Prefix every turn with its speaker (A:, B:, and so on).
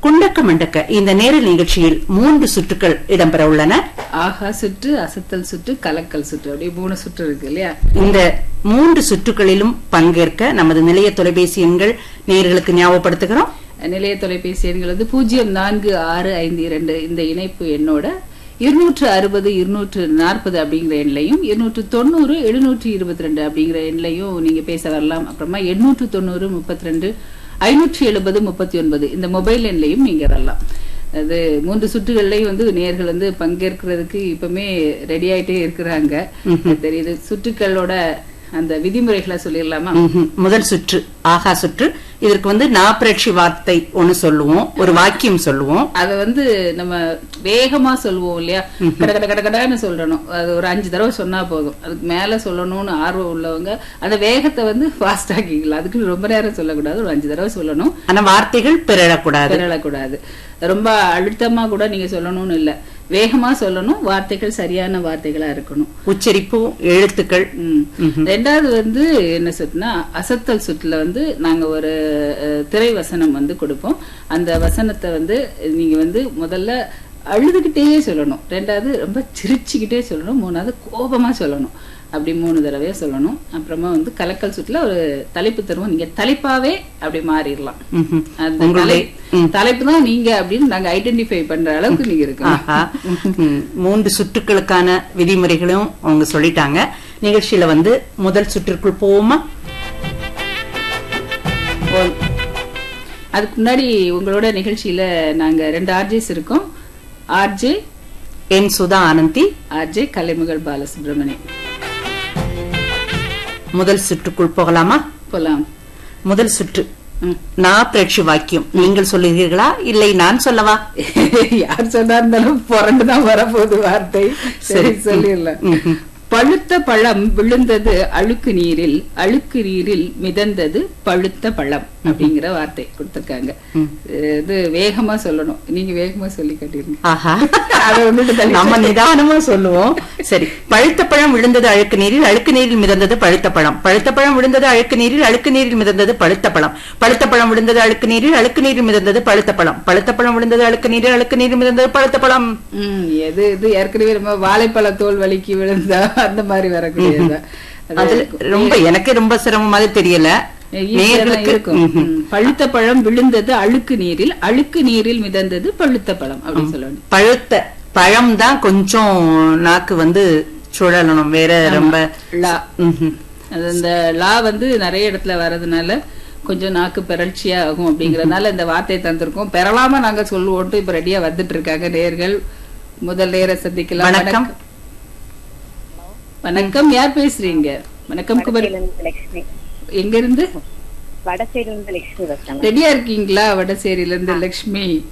A: குண்டக்க மண்டக்க இந்த நேரல் நிகழ்ச்சியில் மூன்று சுற்றுக்கள் இடம்பெற உள்ளன
B: ஆஹா சுற்று அசத்தல் சுற்று கலக்கல் சுற்று அப்படியே மூணு சுற்று இருக்கு இல்லையா
A: இந்த மூன்று சுற்றுகளிலும் பங்கேற்க நமது நிலைய தொலைபேசி எண்கள் நேர்களுக்கு ஞாபகப்படுத்துகிறோம்
B: நிலைய தொலைபேசி எண்கள் வந்து பூஜ்ஜியம் நான்கு ஆறு ஐந்து இரண்டு இந்த இணைப்பு எண்ணோட இருநூற்று அறுபது இருநூற்று நாற்பது அப்படிங்கிற எண்லையும் இருநூற்று தொண்ணூறு எழுநூற்று இருபத்தி ரெண்டு அப்படிங்கிற எண்லையும் நீங்க பேச வரலாம் அப்புறமா எண்ணூற்று தொண்ணூறு முப்பத்தி ரெண்டு ஐநூற்றி எழுபது முப்பத்தி ஒன்பது இந்த மொபைல் எண்லையும் நீங்க வரலாம் அது மூன்று சுற்றுகள்லையும் வந்து நேர்கள் வந்து பங்கேற்கிறதுக்கு இப்பவுமே ரெடி ஆயிட்டே இருக்கிறாங்க தெரியுது சுற்றுக்களோட அந்த விதிமுறைகளை சொல்லிடலாமா
A: ம்ஹும். முதல் சுற்று ஆகா சுற்று இதற்கு வந்து நாப்பிரட்சி வார்த்தை ஒன்னு சொல்லுவோம் ஒரு வாக்கியம் சொல்லுவோம்
B: அத வந்து நம்ம வேகமா சொல்லுவோம் இல்லையா கட கட கட கடன்னு சொல்லணும் அது ஒரு அஞ்சு தடவை சொன்னா போதும் அதுக்கு மேல சொல்லணும்னு ஆர்வம் உள்ளவங்க அந்த வேகத்தை வந்து ஃபாஸ்ட் ஆக்கிக்கலாம் அதுக்கு ரொம்ப நேரம் சொல்லக்கூடாது ஒரு அஞ்சு தடவை சொல்லணும்
A: ஆனா வார்த்தைகள் பிறழக்கூடாது
B: பெறக்கூடாது ரொம்ப அழுத்தமா கூட நீங்க சொல்லணும்னு இல்ல வேகமா சொல்லணும் வார்த்தைகள் சரியான வார்த்தைகளா இருக்கணும்
A: உச்சரிப்பு எழுத்துக்கள்
B: ம். ரெண்டாவது வந்து என்ன சுற்றுனா அசத்தல் சுற்றுல வந்து நாங்க ஒரு அஹ், திரை வசனம் வந்து கொடுப்போம் அந்த வசனத்தை வந்து நீங்க வந்து முதல்ல அழுதுகிட்டே சொல்லணும் ரெண்டாவது ரொம்ப சிரிச்சுக்கிட்டே சொல்லணும் மூணாவது கோபமா சொல்லணும் அப்படி மூணு தடவையா சொல்லணும் அப்புறமா வந்து கலக்கல் சுற்றுல ஒரு தலைப்பு தருவோம் நீங்க தலைப்பாவே அப்படி மாறிடலாம்
A: ம்ஹும்.
B: அந்த
A: உங்களுடைய
B: தலை- தலைப்பு தான் நீங்க அப்படின்னு நாங்க ஐடென்டிஃபை பண்ற அளவுக்கு நீங்க இருக்கணும்
A: ஆஹா. ம். மூன்று சுற்றுக்களுக்கான விதிமுறைகளும் அவங்க சொல்லிட்டாங்க நிகழ்ச்சியில வந்து முதல் சுற்றுக்குள் போவோமா
B: ஓ- அதுக்கு முன்னாடி உங்களோட நிகழ்ச்சியில நாங்க ரெண்டு ஆர்ஜேஸ் இருக்கோம் RJ
A: N Sudha Anandi
B: RJ Kalaimagal Balasubramani
A: முதல் சுற்றுக்குள் போகலாமா
B: போலாம்
A: முதல் சுற்று
B: ம்.
A: நாப்பிரட்சி வாக்கியம் நீங்கள் சொல்லுகிறீர்களா இல்லை நான் சொல்லவா
B: யார் சொன்னா இருந்தாலும் புரண்டுதான் வரப்போகுது வார்த்தை சரி சொல்லிடலாம்
A: ம்ஹும்.
B: பழுத்த பழம் விழுந்தது அழுக்கு நீரில் அழுக்கு நீரில் மிதந்தது பழுத்த பழம் அப்படிங்கிற வார்த்தை கொடுத்திருக்காங்க இது வேகமா சொல்லணும் நீங்க வேகமா சொல்லி காட்டிருங்க
A: ஆஹா
B: அதை வந்துட்டு தள்ளி
A: நம்ம நிதானமா சொல்லுவோம் சரி பழுத்த பழம் விழுந்தது அழுக்கு நீரில் அழுக்கு நீரில் மிதந்தது பழுத்த பழம் பழுத்த பழம் விழுந்தது அழுக்கு நீரில் அழுக்கு நீரில் மிதந்தது பழுத்த பழம் பழுத்த பழம் விழுந்தது அழுக்கு நீரில் அழுக்கு நீரில் மிதந்தது பழுத்த பழம் பழுத்த பழம் விழுந்தது அழுக்கு நீரில் அழுக்கு நீரில் மிதந்தது பழுத்த பழம்
B: ம் எது இது ஏற்கனவே நம்ம வாழைப்பழ தோல் வலிக்கு விழுந்தா அந்த மாதிரி வரக்கூடியது
A: அதுல ரொம்ப எனக்கு ரொம்ப சிரமமாக தெரியல நேயர்களுக்கு
B: இருக்கும்
A: ம்ஹும்.
B: ம். பழுத்த பழம் விழுந்தது அழுக்கு நீரில் அழுக்கு நீரில் மிதந்தது பழுத்த பழம் அப்படின்னு சொல்லணும்
A: பழுத்த பழம் தான் கொஞ்சம் நாக்கு வந்து சுழலணும் வேற ரொம்ப
B: லா
A: ம்ஹும்.
B: அது அந்த லா வந்து நிறைய இடத்துல வர்றதுனால கொஞ்சம் நாக்கு பெறழ்ச்சியா ஆகும் அப்படிங்கறதுனால இந்த வார்த்தையை தந்திருக்கோம் பெறலாம நாங்க சொல்லுவோம்ட்டு இப்ப ரெடியா வந்துட்டு இருக்காங்க நேர்கள் முதல் நேர சந்திக்கலாம்
A: வணக்கம்.
B: வணக்கம் யார் பேசுறீங்க வணக்கம் குமரி
C: வடசேரியிலிருந்து லட்சுமி
B: எங்க இருந்து
C: வடசேரியிலிருந்து லட்சுமி பேசுறேன்
B: ரெடியா இருக்கீங்களா வடசேரியில இருந்து லட்சுமி